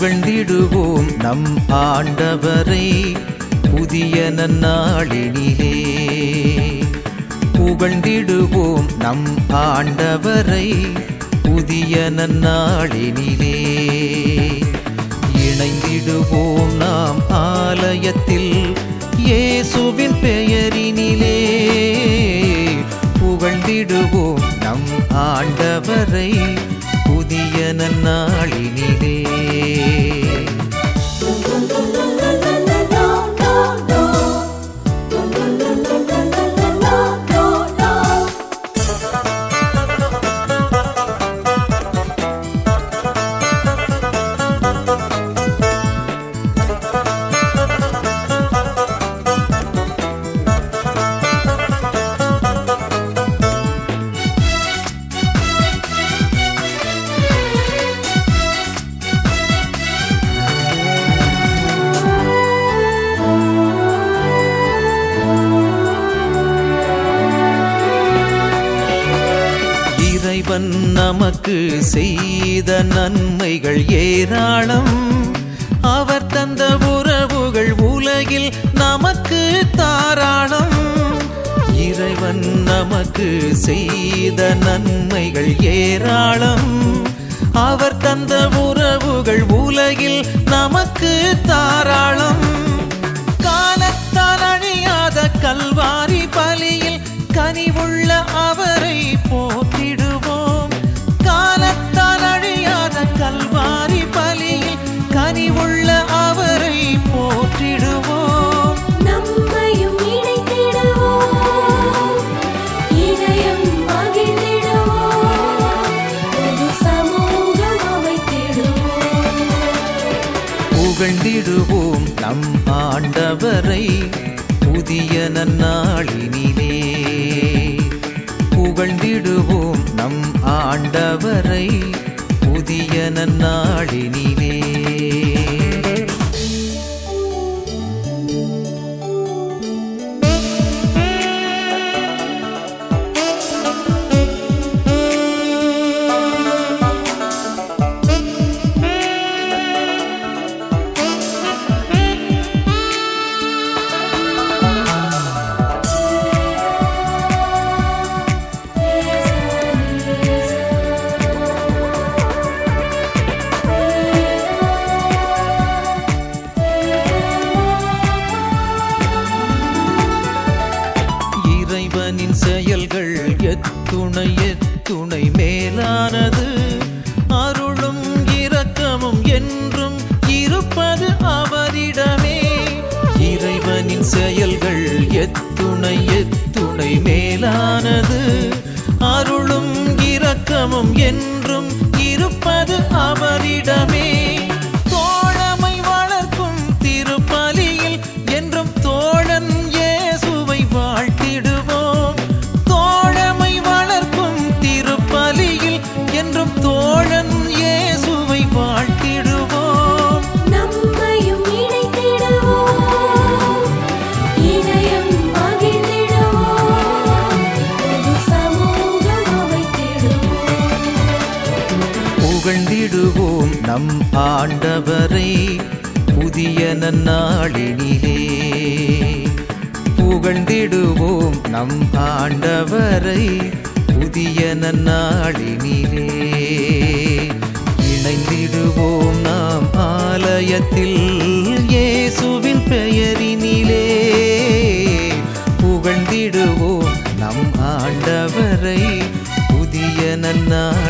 புகழ்ந்திடுவோம் நம் ஆண்டவரை புதிய நன்னாளினிலே புகழ்ந்திடுவோம் நம் ஆண்டவரை புதிய நன்னாளினிலே இணைந்திடுவோம் நாம் ஆலயத்தில் இயேசுவின் பெயரினிலே புகழ்ந்திடுவோம் நம் ஆண்டவரை புதிய நன்னாளினிலே இறைவன் நமக்கு செய்த நன்மைகள் ஏராளம் அவர் தந்த உறவுகள் உலகில் நமக்கு தாராளம் இறைவன் நமக்கு செய்த நன்மைகள் ஏராளம் அவர் தந்த உறவுகள் உலகில் நமக்கு தாராளம் காலத்தால் அழியாத கல்வாரி பலியில் கனிவுள்ள அவரை போற்றிடுவோம் காலத்தால் அழியாத கல்வாரி பலியில் கனிவுள்ள அவரை போற்றிடுவோம் நம்மையும் இணைத்திடுவோம் இதயம் மகிழ்ந்திடுவோம் புது சமூகம் அமைத்திடுவோம் புகழ்ந்திடுவோம் நம் ஆண்டவரை புதிய நன்னாளினிலே புகழ்ந்திடுவோம் நம் ஆண்டவரை புதிய நன்னாளினிலே இறைவனின் செயல்கள் எத்துணை எத்துணை மேலானது அருளும் இரக்கமும் என்றும் இருப்பது அவரிடமே இறைவனின் செயல்கள் எத்துணை எத்துணை மேலானது அருளும் இரக்கமும் என்றும் இருப்பது அவரிடமே தோழமை வளர்க்கும் திருப்பலியில் என்றும் தோழன் இயேசுவை வாழ்த்திடுவோம் தோழமை வளர்க்கும் திருப்பலியில் என்றும் தோழன் இயேசுவை வாழ்த்திடுவோம் நம்மையும் இணைத்திடுவோம் இதயம் மகிழ்ந்திடுவோம் புது சமூகம் அமைத்திடுவோம் புகழ்ந்திடுவோம் நம் ஆண்டவரை புதிய நன்னாளினிலே புகழ்ந்திடுவோம் நம் ஆண்டவரை புதிய நன்னாளினிலே இணைந்திடுவோம் நாம் ஆலயத்தில் இயேசுவின் பெயரினிலே புகழ்ந்திடுவோம் நம் ஆண்டவரை புதிய நன்னாளினிலே